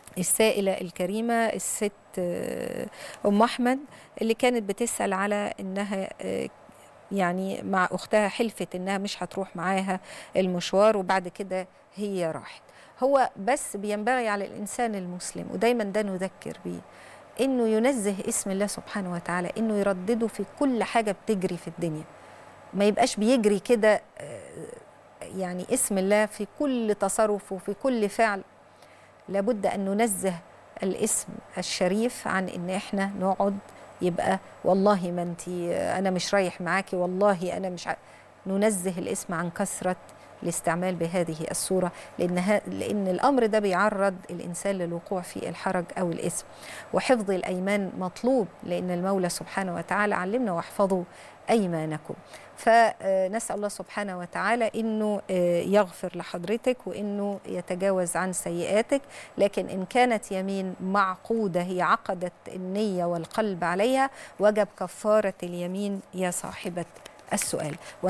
السائلة الكريمة الست أم أحمد اللي كانت بتسأل على إنها يعني مع أختها حلفت إنها مش هتروح معاها المشوار وبعد كده هي راحت هو بس بينبغي على الإنسان المسلم ودايما ده نذكر بيه إنه ينزه اسم الله سبحانه وتعالى إنه يردده في كل حاجة بتجري في الدنيا ما يبقاش بيجري كده يعني اسم الله في كل تصرف وفي كل فعل لابد أن ننزه الاسم الشريف عن إن إحنا نقعد يبقى والله ما أنت أنا مش رايح معاكي والله أنا مش ع... ننزه الاسم عن كثرة الاستعمال بهذه الصورة لأن, ها لأن الأمر ده بيعرض الإنسان للوقوع في الحرج أو الإثم وحفظ الأيمان مطلوب لأن المولى سبحانه وتعالى علمنا واحفظوا أيمانكم فنسأل الله سبحانه وتعالى أنه يغفر لحضرتك وأنه يتجاوز عن سيئاتك لكن إن كانت يمين معقودة هي عقدت النية والقلب عليها وجب كفارة اليمين يا صاحبة السؤال